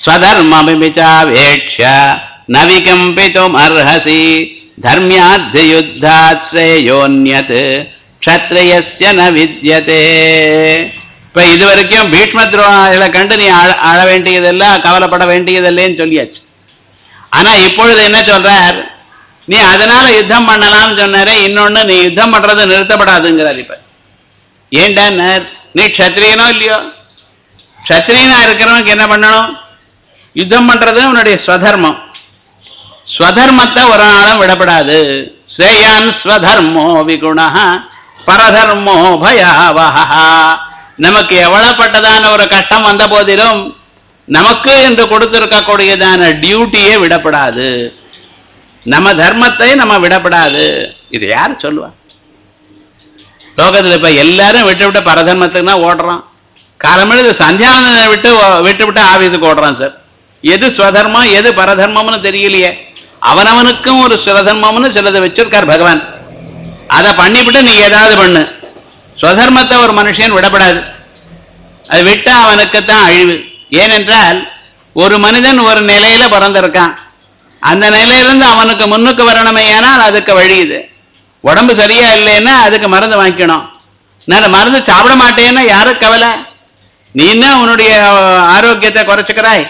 ஸ்வதர்மமிச்சாவேட்ச நவிகம்பித்தும் அர்ஹசி தர்மியாத்யுத்தாத் ஸ்ரேயோன்யத் க்ஷத்ரியஸ்ய ந வித்யதே இப்ப இது வரைக்கும் பீஷ்ம துரோணாதிகளை கண்டு நீ அழ அழ வேண்டியதில்லை கவலைப்பட வேண்டியதில்லைன்னு சொல்லியாச்சு ஆனா இப்பொழுது என்ன சொல்றார் நீ அதனால யுத்தம் பண்ணலாம்னு சொன்னாரே இன்னொன்னு நீ யுத்தம் பண்றது நிறுத்தப்படாதுங்கிறார் இப்ப ஏண்டான்னார் நீ க்ஷத்ரியனோ இல்லையோ க்ஷத்ரியனா இருக்கிறவனுக்கு என்ன பண்ணணும் யுத்தம் பண்றது உன்னுடைய ஸ்வதர்மம் ஸ்வதர்மத்தை ஒரு நாளும் விடப்படாது ஸ்ரேயான் ஸ்வதர்மோ விகுணா பரதர்மோ பயாவஹா நமக்கு எவ்வளவுப்பட்டதான ஒரு கஷ்டம் வந்த போதிலும் நமக்கு என்று கொடுத்திருக்கக்கூடியதான டியூட்டியே விடப்படாது நம்ம தர்மத்தை நம்ம விடப்படாது இது யார் சொல்லுவா லோகத்துல இப்ப எல்லாரும் விட்டு விட்டு பரதர்மத்துக்கு தான் ஓடுறான் காலமெழுது சந்தியானந்தனை விட்டு விட்டு விட்டு ஆபீஸுக்கு ஓடுறான் சார் எது ஸ்வதர்மம் எது பரதர்மம்னு தெரியலையே அவனவனுக்கும் ஒரு ஸ்வதர்மம்னு சிலதை வச்சிருக்கார் பகவான் அதை பண்ணிவிட்டு நீ ஏதாவது பண்ணு ஸ்வதர்மத்தை ஒரு மனுஷன் விடப்படாது அது விட்டா அவனுக்குத்தான் அழிவு ஏனென்றால் ஒரு மனிதன் ஒரு நிலையில பிறந்திருக்கான் அந்த நிலையிலிருந்து அவனுக்கு முன்னுக்கு வரணுமே ஆனால் அதுக்கு வழி இது உடம்பு சரியா இல்லைன்னா அதுக்கு மருந்து வாங்கிக்கணும் நான் மருந்து சாப்பிட மாட்டேன்னா யாருக்கு கவலை நீ என்ன உன்னுடைய ஆரோக்கியத்தை குறைச்சுக்கிறாய்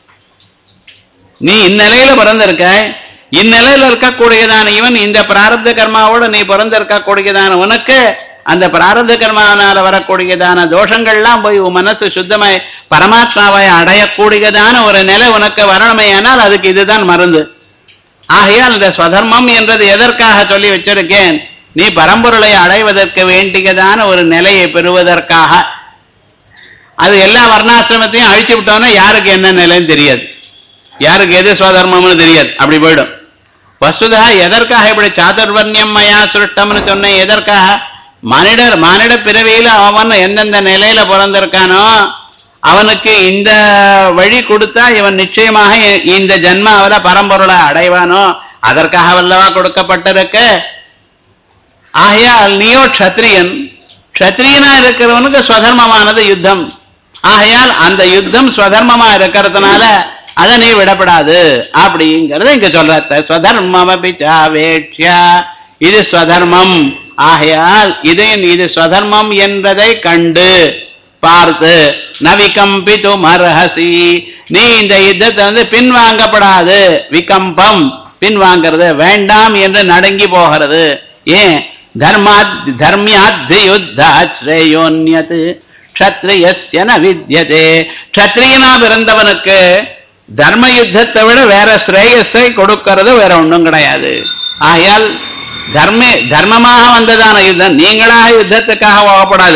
நீ இந்நிலையில பிறந்திருக்க இந்நிலையில இருக்கக்கூடியதான இவன் இந்த பிராரப்த கர்மாவோட நீ பிறந்திருக்கக்கூடியதான உனக்கு அந்த பிராரப்த கர்மாவனால வரக்கூடியதான தோஷங்கள்லாம் போய் உன் மனசு சுத்தமாய் பரமாத்மாவை அடையக்கூடியதான ஒரு நிலை உனக்கு வரணுமையானால் அதுக்கு இதுதான் மருந்து ஆகையால் இந்த ஸ்வதர்மம் என்றது எதற்காக சொல்லி வச்சிருக்கேன் நீ பரம்பொருளை அடைவதற்கு வேண்டியதான ஒரு நிலையை பெறுவதற்காக அது எல்லா வர்ணாசிரமத்தையும் அழிச்சு விட்டோம்னா யாருக்கு என்ன நிலைன்னு தெரியாது யாருக்கு எது ஸ்வதர்மம்னு தெரியாது அப்படி போயிடும் வசுதா எதற்காக இப்படி சாதுர்வர்ணியம் மயா சுருஷ்டம்னு சொன்னேன் எதற்காக மனிதர் மானிட பிறவியில அவன் எந்தெந்த நிலையில பிறந்திருக்கானோ அவனுக்கு இந்த வழி கொடுத்தா இவன் நிச்சயமாக இ- இந்த ஜென்மாவில பரம்பொருளை அடைவானோ அதற்காக வல்லவா கொடுக்கப்பட்டிருக்கு ஆகையால் நீயோ க்ஷத்ரியன் க்ஷத்ரியனா இருக்கிறவனுக்கு ஸ்வதர்மமானது யுத்தம் ஆகையால் அந்த யுத்தம் ஸ்வதர்மமா இருக்கிறதுனால அதை நீ விடப்படாது அப்படிங்கறத இங்க சொல்ற ஸ்வதர்மபிச்சாவேட்சியா இது ஸ்வதர்மம் ஆகையால் இது இது ஸ்வதர்மம் என்பதை கண்டு பார்த்து நவிகம்பித்து மர்ஹசி நீ இந்த யுத்தத்தை வந்து பின்வாங்கப்படாது விகம்பம் பின்வாங்கிறது வேண்டாம் என்று நடுங்கி போகிறது ஏன் தர்மாத் தர்மியாத் யுத்தா ஸ்ரேயோன்யத் க்ஷத்ரியஸ்ய ந வித்யதே க்ஷத்ரியனா பிறந்தவனுக்கு தர்ம யுத்தத்தை விட வேற ஸ்ரேயஸை கொடுக்கிறது வேற ஒண்ணும் கிடையாது ஆகையால் தர்ம தர்மமாக வந்ததான யுத்தம் நீங்களாக யுத்தத்துக்காக போகப்படாது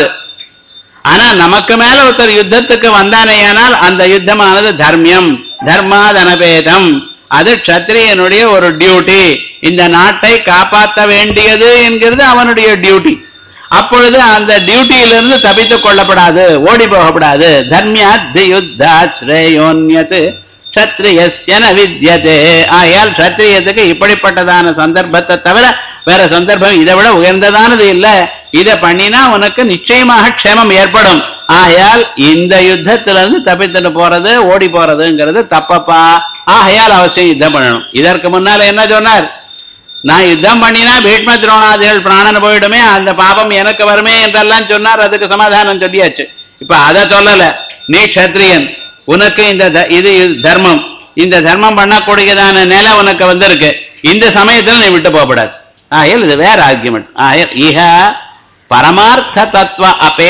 ஆனா நமக்கு மேல ஒருத்தர் யுத்தத்துக்கு வந்தானேயானால் அந்த யுத்தமானது தர்மியம் தர்மாதனபேதம் அது க்ஷத்ரியனுடைய ஒரு டியூட்டி இந்த நாட்டை காப்பாற்ற வேண்டியது என்கிறது அவனுடைய டியூட்டி அப்பொழுது அந்த டியூட்டியிலிருந்து தப்பித்துக் கொள்ளப்படாது ஓடி போகப்படாது தர்மியாத் யுத்தா ஸ்ரேயோன்யத் க்ஷத்ரியஸ்யன வித்யதே ஆயால் க்ஷத்ரியத்துக்கு இப்படிப்பட்டதான சந்தர்ப்பத்தை தவிர வேற சந்தர்ப்பம் இதை விட உயர்ந்ததானது இல்ல இதை பண்ணினா உனக்கு நிச்சயமாக க்ஷேமம் ஏற்படும் ஆகையால் இந்த யுத்தத்திலிருந்து தப்பித்துட்டு போறது ஓடி போறதுங்கிறது தப்பப்பா ஆகையால் அவசியம் யுத்தம் பண்ணணும் இதற்கு முன்னால என்ன சொன்னார் நான் யுத்தம் பண்ணினா பீஷ்ம துரோணாதிகள் பிராணன் போயிடுமே அந்த பாபம் எனக்கு வருமே என்றெல்லாம் சொன்னார் அதுக்கு சமாதானம் சொல்லியாச்சு இப்ப அதை சொல்லல நீ க்ஷத்ரியன் உனக்கு இந்த த- இது இது தர்மம் இந்த தர்மம் பண்ணக்கூடியதான நிலை உனக்கு வந்திருக்கு இந்த சமயத்துல நீ விட்டு போகக்கூடாது ஆயல் இது வேற ஆர்குமெண்ட் ஆயல் இஹ பரமார்த்த தத்துவ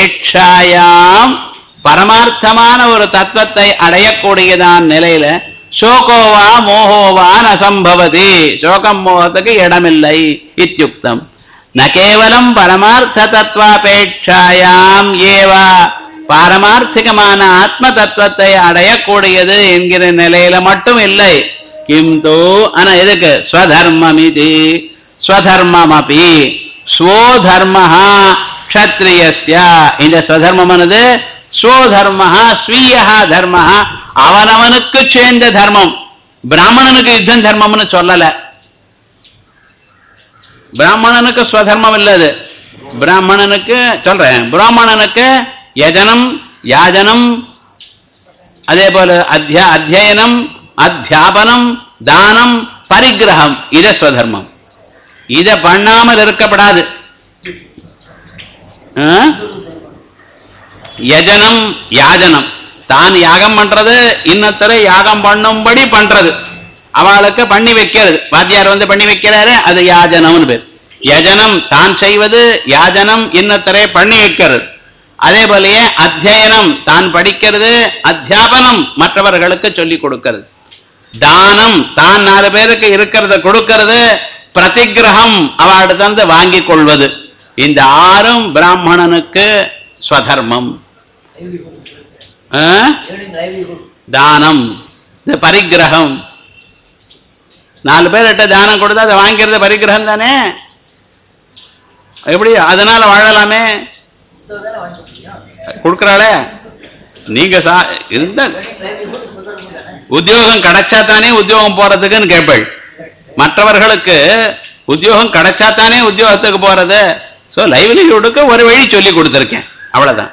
அபேட்சாயாம் பரமார்த்தமான ஒரு தத்துவத்தை அடையக்கூடியதான் நிலையில சோகோவா மோகோவா நசம்பவதி சோகம் மோகத்துக்கு இடமில்லை இத்தியுக்தம் ந கேவலம் பரமார்த்த தத்துவாபேட்சாயாம் ஏவா பாரமார்த்திகமான ஆத்ம தத்துவத்தை அடையக்கூடியது என்கிற நிலையில மட்டும் இல்லை கிம்து ஆனா எதுக்கு ஸ்வதர்மமிதி ஸ்வதர்மமபி ஸ்வோதர்மஹா க்ஷத்ரியஸ்ய இந்த ஸ்வதர்மமானது ஸ்வோதர்மஹா ஸ்வீயா தர்மஹா அவனவனுக்கு சேர்ந்த தர்மம் பிராமணனுக்கு யுத்தம் தர்மம்னு சொல்லல பிராமணனுக்கு ஸ்வதர்மம் இல்லது பிராமணனுக்கு சொல்றேன் பிராமணனுக்கு யஜனம் யாஜனம் அதே போல அத்தியா அத்தியனம் அத்தியாபனம் தானம் பரிகிரகம் இத ஸ்வதர்மம் இத பண்ணாமல் இருக்கப்படாது ஆ? யஜனம் யாஜனம் தான் யாகம் பண்றது இன்னத்தர யாகம் பண்ணும்படி பண்றது அவளுக்கு பண்ணி வைக்கிறது வாத்தியார் வந்து பண்ணி வைக்கிறாரு அது யாஜனம்னு பேர் யஜனம் தான் செய்வது யாஜனம் இன்னத்தரே பண்ணி வைக்கிறது அதே போலயே அத்தியனம் தான் படிக்கிறது அத்தியாபனம் மற்றவர்களுக்கு சொல்லிக் கொடுக்கிறது தானம் தான் நாலு பேருக்கு இருக்கிறத கொடுக்கிறது பிரதிகிரகம் அவளிடத்துல இருந்து வாங்கிக் கொள்வது இந்த ஆறும் பிராமணனுக்கு ஸ்வதர்மம் ஆ? தானம் இது பரிகிரகம் நாலு பேர்கிட்ட தானம் கொடுத்தா அதை வாங்கிறது பரிகிரகம் தானே எப்படி அதனால வாழலாமே கொடுக்குறாளே நீங்க சா இருந்த உத்தியோகம் கிடைச்சா தானே உத்தியோகம் போறதுக்குன்னு கேட்பள் மற்றவர்களுக்கு உத்தியோகம் கிடைச்சா தானே உத்தியோகத்துக்கு போறது ஸோ லைவ்லிஹுட்டுக்கு ஒரு வழி சொல்லி கொடுத்துருக்கேன் அவ்வளவுதான்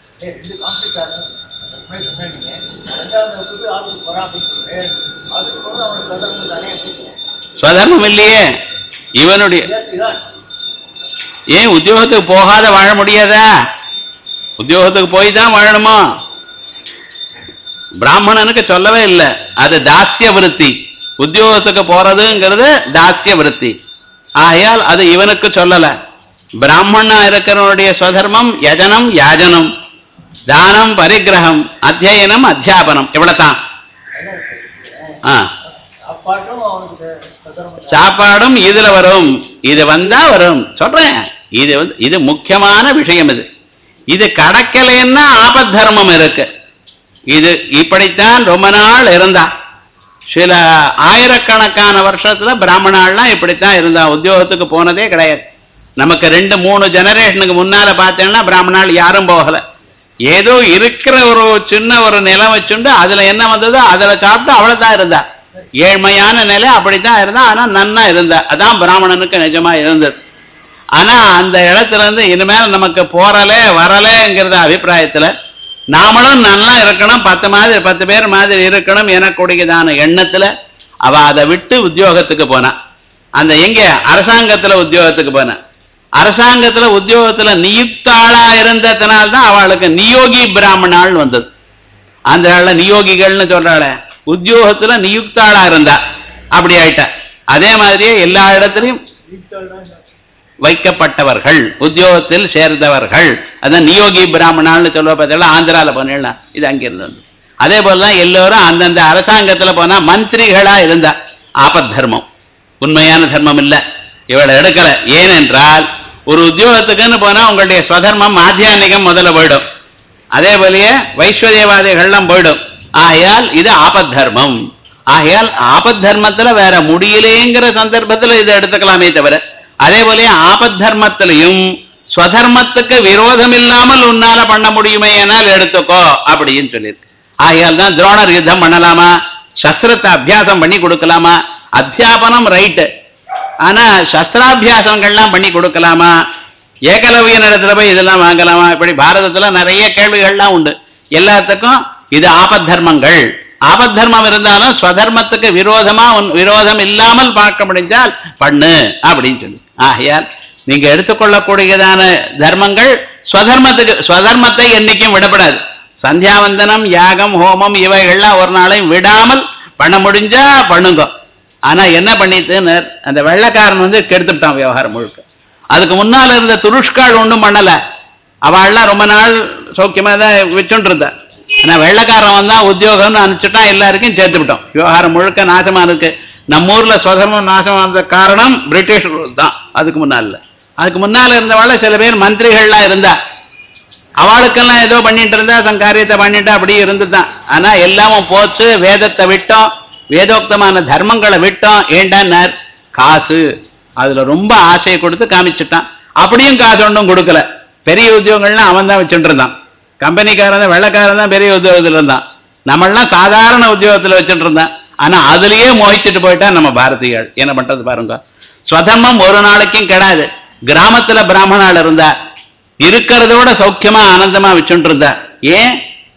ஸ்வதர்மம் இல்லையே இவனுடைய ஏன் உத்தியோகத்துக்கு போகாத வாழ முடியாதா உத்தியோகத்துக்கு போய் தான் வாழணுமா பிராமணனுக்கு சொல்லவே இல்லை அது தாஸ்ய விருத்தி உத்தியோகத்துக்கு போறதுங்கிறது தாஸ்ய விருத்தி ஆகையால் அது இவனுக்கு சொல்லல பிராமணனா இருக்கிறவனுடைய ஸ்வதர்மம் யஜனம் யாஜனம் தானம் பரிகிரகம் அத்தியனம் அத்தியாபனம் இவ்வளவுதான் ஆ சாப்பாட்டும் அவனுக்கு சதர்மம் சாப்பாடும் இதுல வரும் இது வந்தா வரும் சொல்றேன் இது வந்து இது முக்கியமான விஷயம் இது இது கடக்கலைன்னா ஆபத்தர்மம் இருக்கு இது இப்படித்தான் ரொம்ப நாள் இருந்தா சில ஆயிரக்கணக்கான வருஷத்துல பிராமணாள்லாம் இப்படித்தான் இருந்தா உத்தியோகத்துக்கு போனதே கிடையாது நமக்கு ரெண்டு மூணு ஜெனரேஷனுக்கு முன்னால பார்த்தேன்னா பிராமணாள் யாரும் போகல ஏதோ இருக்கிற ஒரு சின்ன ஒரு நிலம் வச்சுண்டு அதுல என்ன வந்ததோ அதுல சாப்பிட்டு அவ்வளவுதான் இருந்தா ஏழ்மையான நிலை அப்படித்தான் இருந்தா ஆனா நன்னா இருந்தா அதான் பிராமணனுக்கு நிஜமா இருந்தது ஆனா அந்த இடத்துல இருந்து இனிமேல் நமக்கு போறலே வரலேங்கிறத அபிப்பிராயத்துல நாமளும் நல்லா இருக்கணும் பத்து மாதிரி பத்து பேர் மாதிரி இருக்கணும் எனக்கூடியதான எண்ணத்துல அவ அதை விட்டு உத்தியோகத்துக்கு போனா அந்த எங்க அரசாங்கத்துல உத்தியோகத்துக்கு போனா அரசாங்கத்துல உத்தியோகத்துல நியுக்தாளா இருந்ததுனால்தான் அவளுக்கு நியோகி பிராமணாள் வந்தது அந்த ஆள நியோகிகள்னு சொல்றாள உத்தியோகத்துல நியுக்தாளா இருந்தா அப்படி ஆயிட்டா அதே மாதிரியே எல்லா இடத்துலயும் வைக்கப்பட்டவர்கள் உத்தியோகத்தில் சேர்ந்தவர்கள் அதான் நியோகி பிராமணான்னு சொல்லுவ பார்த்தீங்களா ஆந்திரால போனேன்னா இது அங்கிருந்து வந்து. அதே போலதான் எல்லோரும் அந்தந்த அரசாங்கத்துல போனா மந்திரிகளா இருந்தா ஆபத் தர்மம் உண்மையான தர்மம் இல்ல இவளை எடுக்கல ஏனென்றால் ஒரு உத்தியோகத்துக்குன்னு போனா உங்களுடைய ஸ்வதர்மம் ஆத்தியானிகம் முதல்ல போயிடும் அதே போலயே வைஸ்வதேவாதிகள்லாம் போயிடும் ஆகையால் இது ஆபத் தர்மம் ஆகையால் ஆபத் தர்மத்துல வேற முடியலேங்கிற சந்தர்ப்பத்துல இதை எடுத்துக்கலாமே தவிர அதே போலயே ஆபத் தர்மத்திலையும் ஸ்வதர்மத்துக்கு விரோதம் இல்லாமல் உன்னால பண்ண முடியுமே என்னால் எடுத்துக்கோ அப்படின்னு சொல்லியிருக்கு ஆகையால் தான் துரோணர் யுத்தம் பண்ணலாமா சஸ்திரத்தை அபியாசம் பண்ணி கொடுக்கலாமா அத்தியாபனம் ரைட்டு ஆனா சஸ்திராபியாசங்கள்லாம் பண்ணி கொடுக்கலாமா ஏகலவியன் இடத்துல போய் இதெல்லாம் வாங்கலாமா இப்படி பாரதத்துல நிறைய கேள்விகள்லாம் உண்டு எல்லாத்துக்கும் இது ஆபத் தர்மங்கள் ஆபத் தர்மம் இருந்தாலும் ஸ்வதர்மத்துக்கு விரோதமா உன் விரோதம் இல்லாமல் பார்க்க முடிஞ்சால் பண்ணு அப்படின்னு சொல்லி ஆகையால் நீங்க எடுத்துக்கொள்ளக்கூடியதான தர்மங்கள் ஸ்வதர்மத்துக்கு ஸ்வதர்மத்தை என்னைக்கும் விடப்படாது சந்தியாவந்தனம் யாகம் ஹோமம் இவைகள்லாம் ஒரு நாளையும் விடாமல் பண்ண முடிஞ்சா பண்ணுங்க ஆனா என்ன பண்ணிட்டுன்னு அந்த வெள்ளைக்காரன் வந்து கெடுத்துட்டான் விவகாரம் முழுக்க அதுக்கு முன்னால இருந்த துருஷ்கால் ஒன்றும் பண்ணல அவள்லாம் ரொம்ப நாள் சௌக்கியமா தான் வச்சுட்டு இருந்தா ஆனா வெள்ளைக்காரன் வந்தா உத்தியோகம்னு அனுப்பிச்சுட்டான் எல்லாருக்கும் சேர்த்து விட்டோம் விவகாரம் முழுக்க நாசமா இருக்கு நம்ம ஊர்ல சுதர்மம் நாசமா இருந்த காரணம் பிரிட்டிஷ் rule தான் அதுக்கு முன்னால இல்ல. அதுக்கு முன்னால இருந்தவாள் சில பேர் மந்திரிகள்லாம் இருந்தா அவளுக்கெல்லாம் ஏதோ பண்ணிட்டு இருந்தா தன் காரியத்தை பண்ணிட்டு அப்படியே இருந்துதான் ஆனா எல்லாமும் போச்சு வேதத்தை விட்டோம் வேதோக்தமான தர்மங்களை விட்டோம் ஏண்டான்னார் காசு அதுல ரொம்ப ஆசையை கொடுத்து காமிச்சிட்டான் அப்படியும் காசு ஒன்றும் கொடுக்கல பெரிய உத்தியோகங்கள்லாம் அவன் தான் வச்சுட்டு இருந்தான் கம்பெனிக்காரன் தான் வெள்ளைக்காரன் தான் பெரிய உத்தியோகத்துல இருந்தான் நம்மளாம் சாதாரண உத்தியோகத்துல வச்சுட்டு இருந்தான் ஆனா அதுலயே மோகிச்சுட்டு போயிட்டா நம்ம பாரதிகள் என்ன பண்றது பாருங்க ஸ்வதர்மம் ஒரு நாளைக்கும் கிடையாது கிராமத்துல பிராமணாள் இருந்தா இருக்கிறதோட சௌக்கியமா ஆனந்தமா வச்சுட்டு இருந்தா ஏன்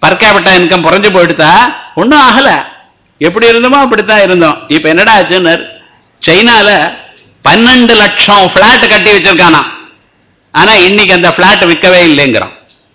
பர் கேபிட்டா இன்கம் குறைஞ்சு போயிடுதா ஒன்றும் ஆகல எப்படி இருந்தோமோ அப்படித்தான் இருந்தோம் இப்ப என்னடா ஆச்சுன்னு சைனால பன்னெண்டு லட்சம் பிளாட் கட்டி வச்சிருக்கானா ஆனா இன்னைக்கு அந்த பிளாட் விற்கவே இல்லைங்கிறான்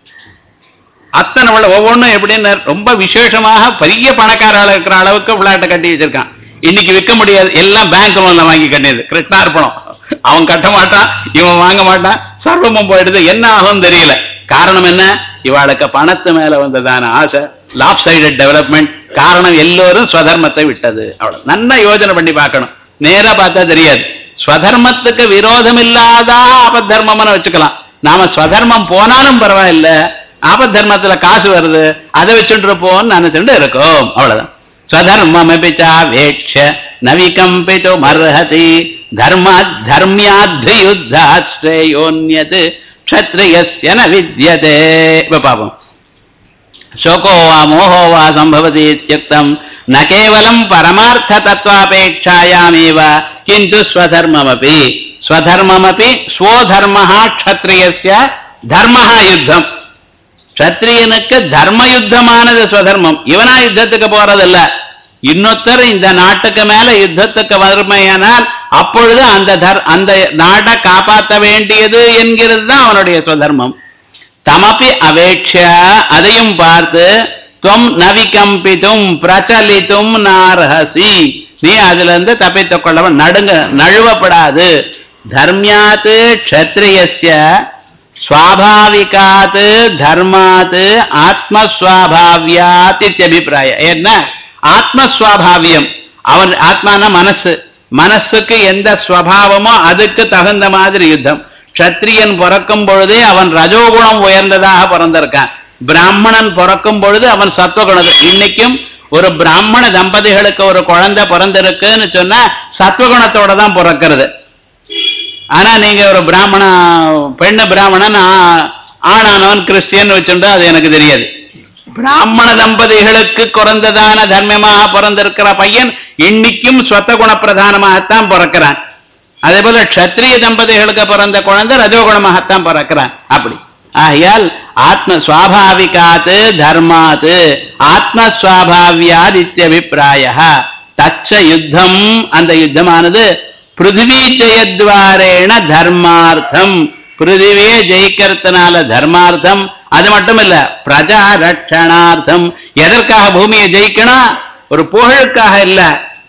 அத்தனை உள்ள ஒவ்வொன்றும் எப்படின்னு ரொம்ப விசேஷமாக பெரிய பணக்காரால இருக்கிற அளவுக்கு பிளாட்டை கட்டி வச்சிருக்கான் இன்னைக்கு விற்க முடியாது எல்லாம் பேங்க் லோன்ல வாங்கி கட்டியது கிருஷ்ணார்ப்பணம் அவன் கட்ட மாட்டான் இவன் வாங்க மாட்டான் சர்வமும் போயிடுது என்ன ஆகும் தெரியல காரணம் என்ன இவாளுக்கு பணத்து மேல வந்ததான ஆசை லாப் சைடட் டெவலப்மெண்ட் காரணம் எல்லோரும் ஸ்வதர்மத்தை விட்டது அவ்வளவு நல்லா யோசனை பண்ணி பார்க்கணும் நேரா பார்த்தா தெரியாது ஸ்வதர்மத்துக்கு விரோதம் இல்லாத ஆபத்தர்மம்னு வச்சுக்கலாம் நாம ஸ்வதர்மம் போனாலும் பரவாயில்ல ஆபத்தர்மத்துல காசு வருது அதை வச்சுட்டு இருப்போம்னு நினைச்சுட்டு இருக்கோம் அவ்வளவுதான் ஸ்வதர்மமபி சாவேட்ச நவிகம்பித்து மர்ஹதி தர்ம தர்மியாத்யுத்தாத் ஸ்ரேயோன்யத் க்ஷத்ரியஸ்ய ந வித்யதே இப்ப பாப்போம் शोको वा मोहो वा सम्भवति इत्युक्तम् न केवलम् परमार्थतत्त्वापेक्षायामेव किन्तु स्वधर्ममपि स्वधर्ममपि स्वधर्मः क्षत्रियस्य धर्मः யுத்தம் க்ஷத்ரியனுக்கு தர்ம யுத்தமானது ஸ்வதர்மம் இவனா யுத்தத்துக்கு போறதில்ல இன்னொருத்தர் இந்த நாட்டுக்கு மேல யுத்தத்துக்கு வறுமையானால் அப்பொழுது அந்த தர் அந்த நாட்டை காப்பாற்ற வேண்டியது என்கிறது தான் அவனுடைய ஸ்வதர்மம் தமப்பி அவேட்ச அதையும் பார்த்து துவம் நவிகம்பித்தும் பிரச்சலித்தும் நார்ஹசி நீ அதுல இருந்து தப்பித்துக் கொள்ளவன் நடுங்க நழுவப்படாது தர்மியாத் க்ஷத்ரியஸ்ய ஸ்வாபாவிகாத் தர்மாத் ஆத்மஸ்வாபாவியாத் இத்தியபிப்பிராய என்ன ஆத்மஸ்வாபாவியம் அவன் ஆத்மான மனசு மனசுக்கு எந்த ஸ்வபாவமோ அதுக்கு தகுந்த மாதிரி யுத்தம் க்ஷத்ரியன் பிறக்கும் பொழுதே அவன் ரஜோகுணம் உயர்ந்ததாக பிறந்திருக்கான் பிராமணன் பிறக்கும் பொழுது அவன் சத்துவகுணம் இன்னைக்கும் ஒரு பிராமண தம்பதிகளுக்கு ஒரு குழந்தை பிறந்திருக்குன்னு சொன்னா சத்துவகுணத்தோட தான் பிறக்கிறது ஆனா நீங்க ஒரு பிராமண பெண்ணு பிராமணன் ஆ- ஆணானவன் கிறிஸ்டியன் வச்சுட்டா அது எனக்கு தெரியாது பிராமண தம்பதிகளுக்கு குறைந்ததான தர்மமாக பிறந்திருக்கிற பையன் இன்னைக்கும் ஸ்வத்த குண பிரதானமாகத்தான் பிறக்கிறான் அதே போல க்ஷத்ரிய தம்பதிகளுக்கு பிறந்த குழந்தை ரஜோகுணமாகத்தான் பிறக்கிறான் அப்படி ஆகையால் ஆத்ம சுவாபாவிகாத் தர்மாத் ஆத்ம சுவாபாவியாத் இத்தியபிப்பிராய தச்ச யுத்தம் அந்த யுத்தமானது பிருத்திவி ஜெயத்வாரேண தர்மார்த்தம் பிருத்திவியை ஜெயிக்கிறதுனால தர்மார்த்தம் அது மட்டும் இல்ல பிரஜா ரட்சணார்த்தம் எதற்காக பூமியை ஜெயிக்கணும் ஒரு புகழுக்காக இல்ல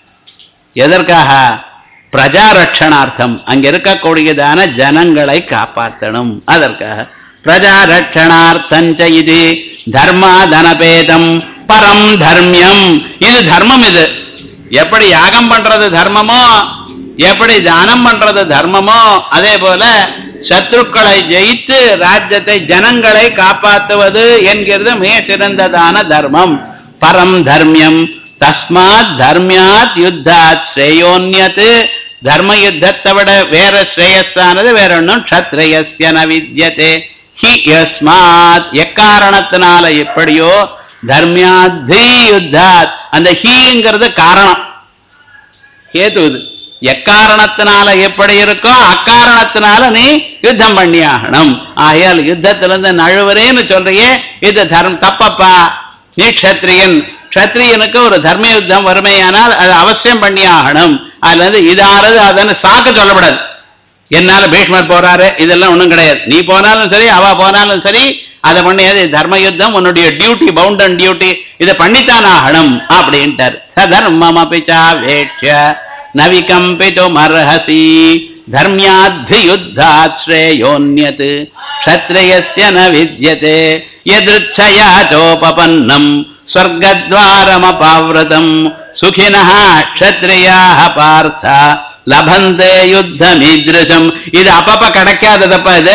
எதற்காக பிரஜா ரட்சணார்த்தம் அங்க இருக்கக்கூடியதான ஜனங்களை காப்பாற்றணும் அதற்காக பிரஜா ரட்சணார்த்தஞ்ச இது தர்மாதனபேதம் பரம் தர்மியம் இது தர்மம் இது எப்படி யாகம் பண்றது தர்மமோ எப்படி தானம் பண்றது தர்மமோ அதே போல சத்ருக்களை ஜெயித்து ராஜ்யத்தை ஜனங்களை காப்பாற்றுவது என்கிறது மிக சிறந்ததான தர்மம் பரம் தர்மியம் தஸ்மாத் தர்மியாத் யுத்தாத் ஸ்ரேயோன்யத் தர்ம யுத்தத்தை விட வேற ஸ்ரேயஸானது வேற ஒன்றும் க்ஷத்ரயஸ்ய ந வித்யதே ஹி யஸ்மாத் எக்காரணத்தினால எப்படியோ தர்மியாத்தி யுத்தாத் அந்த ஹீங்கிறது காரணம் கேது இது எக்காரணத்தினால எப்படி இருக்கோ அக்காரணத்தினால நீ யுத்தம் பண்ணி ஆகணும் ஆகையால் யுத்தத்திலிருந்து நழுவுறேன்னு சொல்றியே இது தர்மம் தப்பப்பா நீ க்ஷத்ரியன் க்ஷத்ரியனுக்கு ஒரு தர்ம யுத்தம் வறுமையானால் அது அவசியம் பண்ணி ஆகணும் அதுல இருந்து இதானது அதன்னு சாக்க சொல்லப்படாது என்னால பீஷ்மர் போறாரு இதெல்லாம் ஒண்ணும் கிடையாது நீ போனாலும் சரி அவ போனாலும் சரி அதை பண்ணியது தர்ம யுத்தம் உன்னுடைய டியூட்டி பவுண்ட் அண்ட் டியூட்டி இதை பண்ணித்தான் ஆகணும் அப்படின்ட்டார் சதர்மம் அபிச்சா வேட்ச நவிகம்பிது மர்ஹசி தர்மியாத்தி யுத்தாத் ஸ்ரேயோன்யத் க்ஷத்ரியஸ்ய ந வித்யதே யதிருச்சயா சோபபன்னம் ஸ்வர்கத்வாரமபாவிரதம் சுகினः க்ஷத்ரியாः பார்த்த லபந்தே யுத்தமீதிருஷம் இது அப்பப்ப கிடைக்காததப்பா இது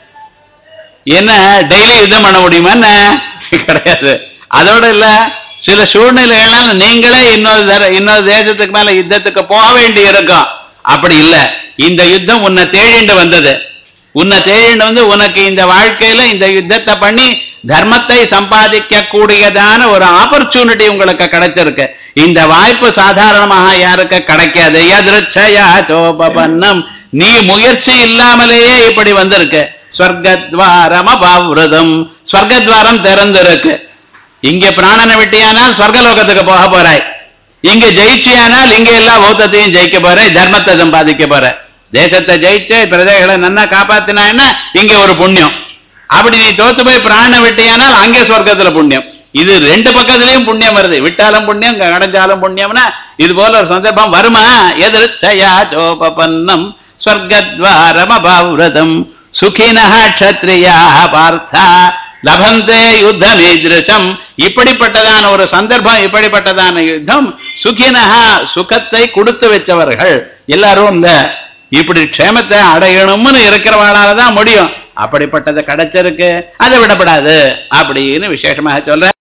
என்ன டெய்லி யுத்தம் பண்ண முடியுமா என்ன கிடையாது அதோட இல்ல சில சூழ்நிலைகளால நீங்களே இன்னொரு தர- இன்னொரு தேசத்துக்கு மேல யுத்தத்துக்கு போக வேண்டி இருக்கும் அப்படி இல்ல இந்த யுத்தம் உன்னை தேடிண்டு வந்தது உன்னை தேடிண்டு வந்து உனக்கு இந்த வாழ்க்கையில இந்த யுத்தத்தை பண்ணி தர்மத்தை சம்பாதிக்க கூடியதான ஒரு ஆப்பர்ச்சுனிட்டி உங்களுக்கு கிடைச்சிருக்கு இந்த வாய்ப்பு சாதாரணமாக யாருக்கு கிடைக்காது எதிர்ச்சயா சோபபன்னம் நீ முயற்சி இல்லாமலேயே இப்படி வந்திருக்கு ஸ்வர்கத்வாரம் அபாவிரதம் ஸ்வர்கத்வாரம் திறந்திருக்கு இங்க பிராணனை விட்டியானால் சொர்க்கலோகத்துக்கு போக போறாய் இங்க ஜெயிச்சியானால் இங்க எல்லா பௌத்தத்தையும் ஜெயிக்க போற தர்மத்தை சம்பாதிக்க போற தேசத்தை ஜெயிச்சு பிரஜைகளை நன்னா காப்பாத்தினான்னா இங்க ஒரு புண்ணியம் அப்படி நீ தோத்து போய் பிராண விட்டியானால் அங்கே சொர்க்கத்துல புண்ணியம் இது ரெண்டு பக்கத்துலயும் புண்ணியம் வருது விட்டாலும் புண்ணியம் அடைஞ்சாலும் புண்ணியம்னா இது போல ஒரு சந்தர்ப்பம் வருமா எதிர்த்தயா சோபபன்னம் ஸ்வர்கத்வாரமபாவிரதம் சுகினஹ க்ஷத்ரியா பார்த்தா லபந்தே யுத்தமீதிருஷம் இப்படிப்பட்டதான ஒரு சந்தர்ப்பம் இப்படிப்பட்டதான யுத்தம் சுகினஹா சுகத்தை கொடுத்து வச்சவர்கள் எல்லாரும் இந்த இப்படி க்ஷேமத்தை அடையணும்னு இருக்கிறவனால தான் முடியும் அப்படிப்பட்டது கிடைச்சிருக்கு அதை விடப்படாது அப்படின்னு விசேஷமாக சொல்ற